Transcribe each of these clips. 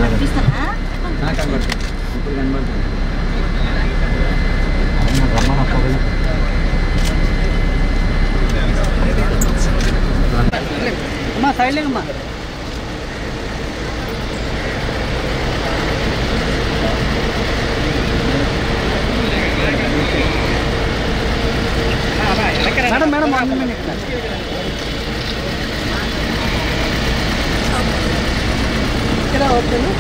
చూస్తానా నాకు కనబడుతుంది ఇప్పుడు కనబడుతుంది అమ్మా సైడ్ లేకమ్మా మేడం మేడం వన్ మినిట్ ఇక్కడ ఓకేనా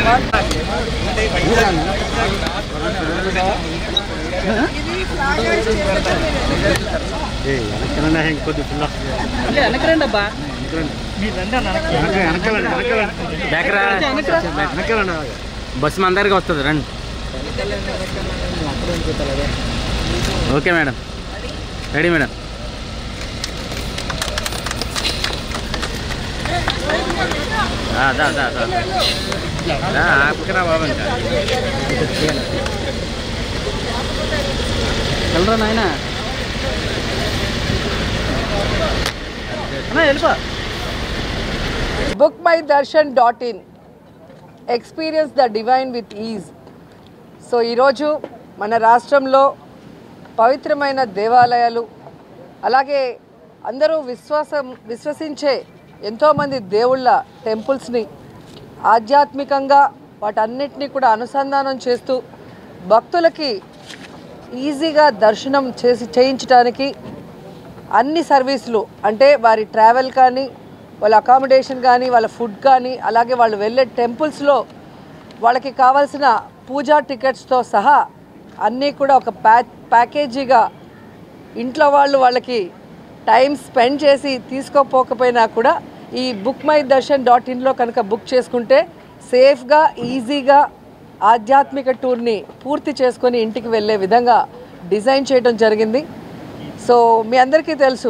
వెనకరండి అబ్బా బస్సు మన దగ్గరికి వస్తుంది రండి ఓకే మేడం రెడీ మేడం దా దా దా దా దా, ఆపుకురా బాబు ఇంకా వెళ్ళరా నాయన అన్నా వెళ్ళిపో book my Darshan dot in experience the divine with ease so ఈరోజు మన రాష్ట్రంలో పవిత్రమైన దేవాలయాలు అలాగే అందరూ విశ్వాసం విశ్వసించే ఎంతోమంది దేవుళ్ళ టెంపుల్స్ని ఆధ్యాత్మికంగా వాటన్నిటిని కూడా అనుసంధానం చేస్తూ భక్తులకి ఈజీగా దర్శనం చేసి చేయించడానికి అన్ని సర్వీసులు అంటే వారి ట్రావెల్ కానీ వాళ్ళ అకామిడేషన్ కానీ వాళ్ళ ఫుడ్ కానీ అలాగే వాళ్ళు వెళ్ళే టెంపుల్స్లో వాళ్ళకి కావాల్సిన పూజా టికెట్స్తో సహా అన్నీ కూడా ఒక ప్యా ప్యాకేజీగా ఇంట్లో వాళ్ళు వాళ్ళకి టైం స్పెండ్ చేసి తీసుకోపోకపోయినా కూడా ఈ బుక్ మై దర్శన్ డాట్ ఇన్లో కనుక బుక్ చేసుకుంటే సేఫ్గా ఈజీగా ఆధ్యాత్మిక టూర్ని పూర్తి చేసుకొని ఇంటికి వెళ్ళే విధంగా డిజైన్ చేయడం జరిగింది సో మీ అందరికీ తెలుసు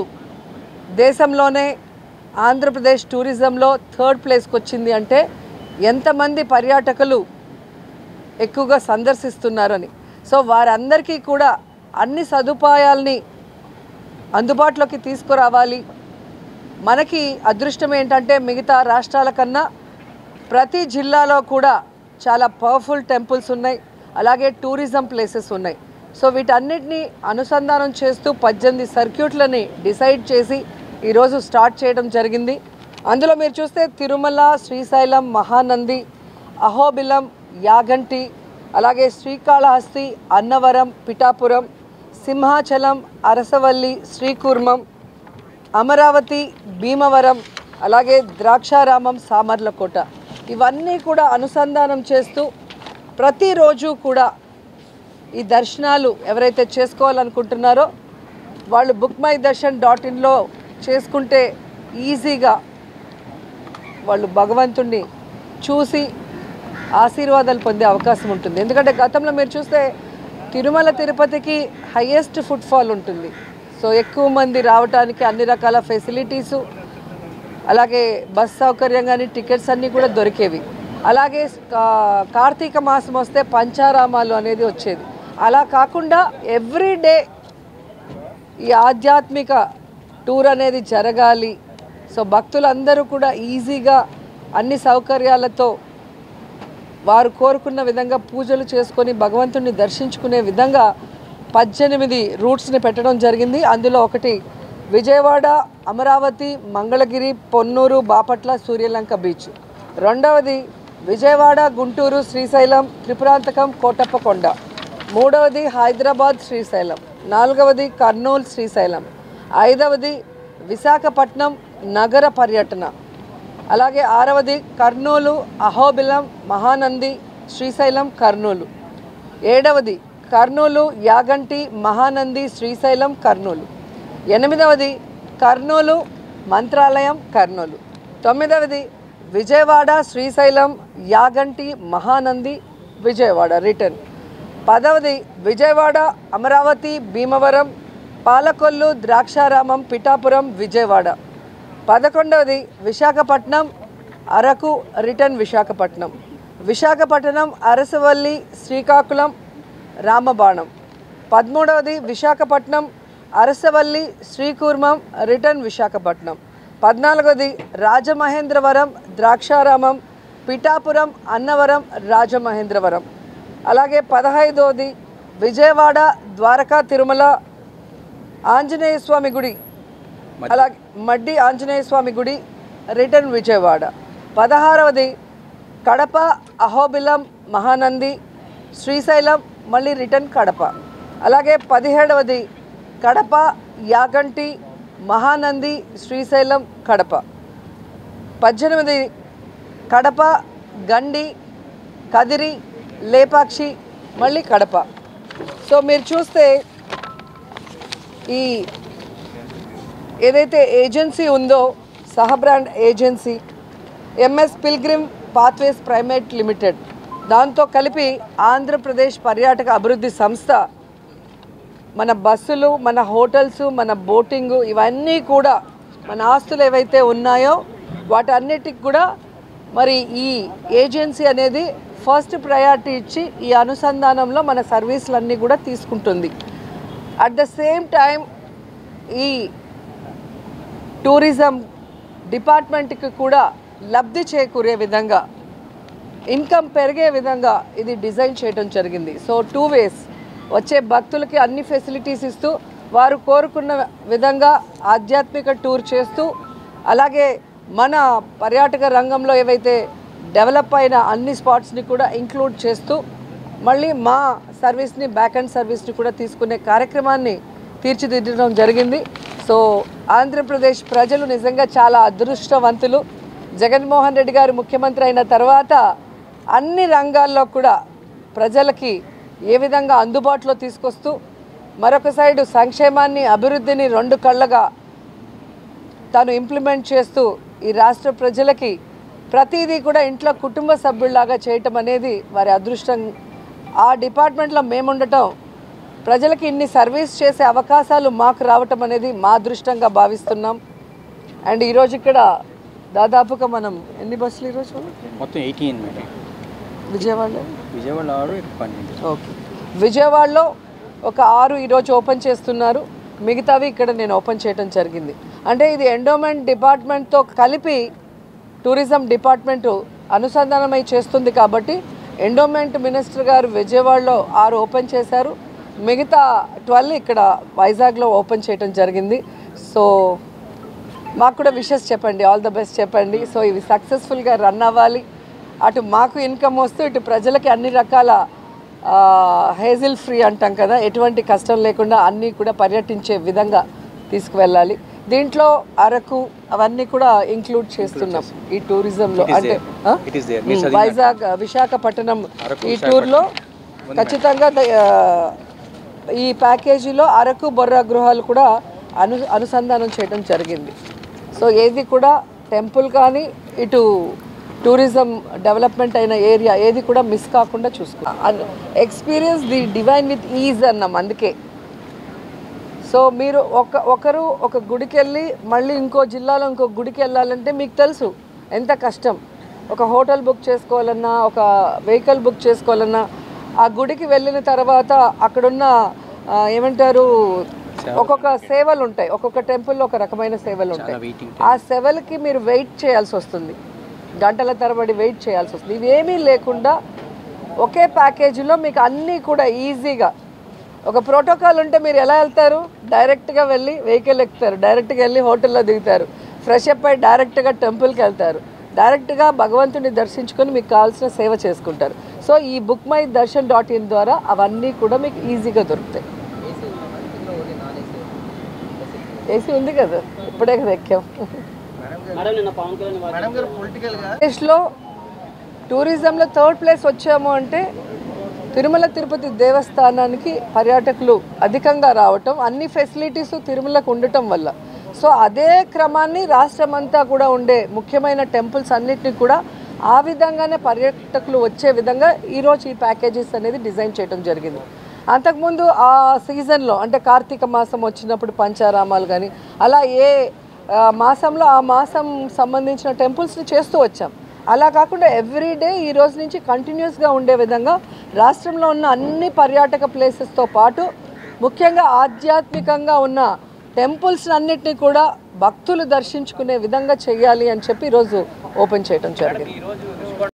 దేశంలోనే ఆంధ్రప్రదేశ్ టూరిజంలో థర్డ్ ప్లేస్కి వచ్చింది అంటే ఎంతమంది పర్యాటకులు ఎక్కువగా సందర్శిస్తున్నారని సో వారందరికీ కూడా అన్ని సదుపాయాల్ని అందుబాటులోకి తీసుకురావాలి మనకి అదృష్టం ఏంటంటే మిగతా రాష్ట్రాల కన్నా ప్రతి జిల్లాలో కూడా చాలా పవర్ఫుల్ టెంపుల్స్ ఉన్నాయి అలాగే టూరిజం ప్లేసెస్ ఉన్నాయి సో వీటన్నిటిని అనుసంధానం చేస్తూ పద్దెనిమిది సర్క్యూట్లని డిసైడ్ చేసి ఈరోజు స్టార్ట్ చేయడం జరిగింది అందులో మీరు చూస్తే తిరుమల శ్రీశైలం మహానంది అహోబిలం యాగంటి అలాగే శ్రీకాళహస్తి అన్నవరం పిఠాపురం సింహాచలం అరసవల్లి శ్రీకూర్మం అమరావతి భీమవరం అలాగే ద్రాక్షారామం సామర్లకోట ఇవన్నీ కూడా అనుసంధానం చేస్తూ ప్రతిరోజు కూడా ఈ దర్శనాలు ఎవరైతే చేసుకోవాలనుకుంటున్నారో వాళ్ళు బుక్ మై దర్శన్ డాట్ ఇన్లో చేసుకుంటే ఈజీగా వాళ్ళు భగవంతుణ్ణి చూసి ఆశీర్వాదాలు పొందే అవకాశం ఉంటుంది ఎందుకంటే గతంలో మీరు చూస్తే తిరుమల తిరుపతికి హయ్యెస్ట్ ఫుట్ఫాల్ ఉంటుంది సో ఎక్కువ మంది రావడానికి అన్ని రకాల ఫెసిలిటీసు అలాగే బస్ సౌకర్యం కానీ టికెట్స్ అన్నీ కూడా దొరికేవి అలాగే కా- కార్తీక మాసం వస్తే పంచారామాలు అనేది వచ్చేది అలా కాకుండా ఎవ్రీ డే ఈ ఆధ్యాత్మిక టూర్ అనేది జరగాలి సో భక్తులందరూ కూడా ఈజీగా అన్ని సౌకర్యాలతో వారు కోరుకున్న విధంగా పూజలు చేసుకొని భగవంతుడిని దర్శించుకునే విధంగా పద్దెనిమిది రూట్స్ని పెట్టడం జరిగింది అందులో ఒకటి విజయవాడ అమరావతి మంగళగిరి పొన్నూరు బాపట్ల సూర్యలంక బీచ్ రెండవది విజయవాడ గుంటూరు శ్రీశైలం త్రిపురాంతకం కోటప్పకొండ మూడవది హైదరాబాద్ శ్రీశైలం నాలుగవది కర్నూలు శ్రీశైలం ఐదవది విశాఖపట్నం నగర పర్యటన అలాగే ఆరవది కర్నూలు అహోబిలం మహానంది శ్రీశైలం కర్నూలు ఏడవది కర్నూలు యాగంటి మహానంది శ్రీశైలం కర్నూలు ఎనిమిదవది కర్నూలు మంత్రాలయం కర్నూలు తొమ్మిదవది విజయవాడ శ్రీశైలం యాగంటి మహానంది విజయవాడ రిటర్న్ పదవది విజయవాడ అమరావతి భీమవరం పాలకొల్లు ద్రాక్షారామం పిఠాపురం విజయవాడ పదకొండవది విశాఖపట్నం అరకు రిటర్న్ విశాఖపట్నం విశాఖపట్నం అరసవల్లి శ్రీకాకుళం రామబాణం పదమూడవది విశాఖపట్నం అరసవల్లి శ్రీకూర్మం రిటర్న్ విశాఖపట్నం పద్నాలుగవది రాజమహేంద్రవరం ద్రాక్షారామం పిఠాపురం అన్నవరం రాజమహేంద్రవరం అలాగే పదహైదోది విజయవాడ ద్వారకా తిరుమల ఆంజనేయ స్వామి గుడి అలాగే మడ్డి ఆంజనేయ స్వామి గుడి రిటర్న్ విజయవాడ పదహారవది కడప అహోబిలం మహానంది శ్రీశైలం మళ్ళీ రిటర్న్ కడప అలాగే పదిహేడవది కడప యాగంటి మహానంది శ్రీశైలం కడప పద్దెనిమిది కడప గండి కదిరి లేపాక్షి మళ్ళీ కడప సో మీరు చూస్తే ఈ ఏదైతే ఏజెన్సీ ఉందో సహ brand agency MS pilgrim pathways private limited దాంతో కలిపి ఆంధ్రప్రదేశ్ పర్యాటక అభివృద్ధి సంస్థ మన బస్సులు మన హోటల్స్ మన బోటింగ్ ఇవన్నీ కూడా మన ఆస్తులు ఏవైతే ఉన్నాయో వాటన్నిటికి కూడా మరి ఈ ఏజెన్సీ అనేది ఫస్ట్ ప్రయారిటీ ఇచ్చి ఈ అనుసంధానంలో మన సర్వీసులన్నీ కూడా తీసుకుంటుంది అట్ ద సేమ్ టైం ఈ టూరిజం డిపార్ట్మెంట్కి కూడా లబ్ధి చేకూరే విధంగా ఇన్కమ్ పెరిగే విధంగా ఇది డిజైన్ చేయడం జరిగింది సో టూ వేస్ వచ్చే భక్తులకి అన్ని ఫెసిలిటీస్ ఇస్తూ వారు కోరుకున్న విధంగా ఆధ్యాత్మిక టూర్ చేస్తూ అలాగే మన పర్యాటక రంగంలో ఏవైతే డెవలప్ అయిన అన్ని స్పాట్స్ని కూడా ఇంక్లూడ్ చేస్తూ మళ్ళీ మా సర్వీస్ని బ్యాక్ అండ్ సర్వీస్ని కూడా తీసుకునే కార్యక్రమాన్ని తీర్చిదిద్దడం జరిగింది సో ఆంధ్రప్రదేశ్ ప్రజలు నిజంగా చాలా అదృష్టవంతులు జగన్మోహన్ రెడ్డి గారు ముఖ్యమంత్రి అయిన తర్వాత అన్ని రంగాల్లో కూడా ప్రజలకి ఏ విధంగా అందుబాటులో తీసుకొస్తూ మరొక సైడు సంక్షేమాన్ని అభివృద్ధిని రెండు కళ్ళగా తాను ఇంప్లిమెంట్ చేస్తూ ఈ రాష్ట్ర ప్రజలకి ప్రతిదీ కూడా ఇంట్లో కుటుంబ సభ్యుల్లాగా చేయటం అనేది వారి అదృష్టం ఆ డిపార్ట్మెంట్లో మేముండటం ప్రజలకి ఇన్ని సర్వీస్ చేసే అవకాశాలు మాకు రావటం అనేది మా అదృష్టంగా భావిస్తున్నాం అండ్ ఈరోజు ఇక్కడ దాదాపుగా మనం ఎన్ని బస్సులు ఈరోజు మొత్తం ఎయిటీన్ మేడం విజయవాడలో విజయవాడ ఆరు ఇక్కడ పన్నెండు ఓకే విజయవాడలో ఒక ఆరు ఈరోజు ఓపెన్ చేస్తున్నారు మిగతావి ఇక్కడ నేను ఓపెన్ చేయడం జరిగింది అంటే ఇది ఎండోమెంట్ డిపార్ట్మెంట్తో కలిపి టూరిజం డిపార్ట్మెంటు అనుసంధానమై చేస్తుంది కాబట్టి ఎండోమెంట్ మినిస్టర్ గారు విజయవాడలో ఆరు ఓపెన్ చేశారు మిగతా ట్వెల్వ్ ఇక్కడ వైజాగ్లో ఓపెన్ చేయడం జరిగింది సో మాకు కూడా విషెస్ చెప్పండి ఆల్ ద బెస్ట్ చెప్పండి సో ఇవి సక్సెస్ఫుల్గా రన్ అవ్వాలి అటు మాకు ఇన్కమ్ వస్తూ ఇటు ప్రజలకి అన్ని రకాల హేజిల్ ఫ్రీ అంటాం కదా ఎటువంటి కష్టం లేకుండా అన్నీ కూడా పర్యటించే విధంగా తీసుకువెళ్ళాలి దీంట్లో అరకు అవన్నీ కూడా ఇంక్లూడ్ చేస్తున్నాం ఈ టూరిజంలో అంటే ఆ? It is there um, Vizag Visakhapatnam ఈ టూర్లో ఖచ్చితంగా ద- ఆ, ఈ ప్యాకేజీలో అరకు బొర్రా గృహాలు కూడా అను అనుసంధానం చేయడం జరిగింది సో ఏది కూడా టెంపుల్ కానీ ఇటు టూరిజం డెవలప్మెంట్ అయిన ఏరియా ఏది కూడా మిస్ కాకుండా చూసుకో experience the divine with ease అన్నాం అందుకే సో మీరు ఒక ఒకరు ఒక గుడికి వెళ్ళి మళ్ళీ ఇంకో జిల్లాలో ఇంకో గుడికి వెళ్ళాలంటే మీకు తెలుసు ఎంత కష్టం ఒక హోటల్ బుక్ చేసుకోవాలన్నా ఒక వెహికల్ బుక్ చేసుకోవాలన్నా ఆ గుడికి వెళ్ళిన తర్వాత అక్కడున్న ఆ, ఏమంటారు ఒక్కొక్క సేవలు ఉంటాయి ఒక్కొక్క టెంపుల్లో ఒక రకమైన సేవలు ఉంటాయి వెయిటింగ్ ఆ సెవెల్కి మీరు వెయిట్ చేయాల్సి వస్తుంది గంటల తరబడి వెయిట్ చేయాల్సి వస్తుంది ఇవేమీ లేకుండా ఒకే ప్యాకేజీలో మీకు అన్నీ కూడా ఈజీగా ఒక ప్రోటోకాల్ ఉంటే మీరు ఎలా వెళ్తారు డైరెక్ట్గా వెళ్ళి వెహికల్ ఎక్కుతారు డైరెక్ట్గా వెళ్ళి హోటల్లో దిగుతారు ఫ్రెష్ అప్ అయి డైరెక్ట్గా టెంపుల్కి వెళ్తారు డైరెక్ట్గా భగవంతుని దర్శించుకొని మీకు కావాల్సిన సేవ చేసుకుంటారు సో ఈ book my Darshan dot in ద్వారా అవన్నీ కూడా మీకు ఈజీగా దొరుకుతాయి ఏసీ ఉంది కదా ఇప్పుడే కదా ఎక్కాం దేశంలో టూరిజంలో థర్డ్ ప్లేస్ వచ్చాము అంటే తిరుమల తిరుపతి దేవస్థానానికి పర్యాటకులు అధికంగా రావటం అన్ని ఫెసిలిటీస్ తిరుమలకు ఉండటం వల్ల సో అదే క్రమాన్ని రాష్ట్రమంతా కూడా ఉండే ముఖ్యమైన టెంపుల్స్ అన్నిటిని కూడా ఆ విధంగానే పర్యాటకులు వచ్చే విధంగా ఈరోజు ఈ ప్యాకేజెస్ అనేది డిజైన్ చేయడం జరిగింది అంతకుముందు ఆ సీజన్లో అంటే కార్తీక మాసం వచ్చినప్పుడు పంచారామాలు కానీ అలా ఏ ఆ, మాసంలో ఆ మాసం సంబంధించిన టెంపుల్స్ని చేస్తూ వచ్చాం అలా కాకుండా ఎవ్రీ డే ఈ రోజు నుంచి కంటిన్యూస్గా ఉండే విధంగా రాష్ట్రంలో ఉన్న అన్ని పర్యాటక ప్లేసెస్తో పాటు ముఖ్యంగా ఆధ్యాత్మికంగా ఉన్న టెంపుల్స్ అన్నిటిని కూడా భక్తులు దర్శించుకునే విధంగా చేయాలి అని చెప్పి ఈరోజు ఓపెన్ చేయడం జరిగింది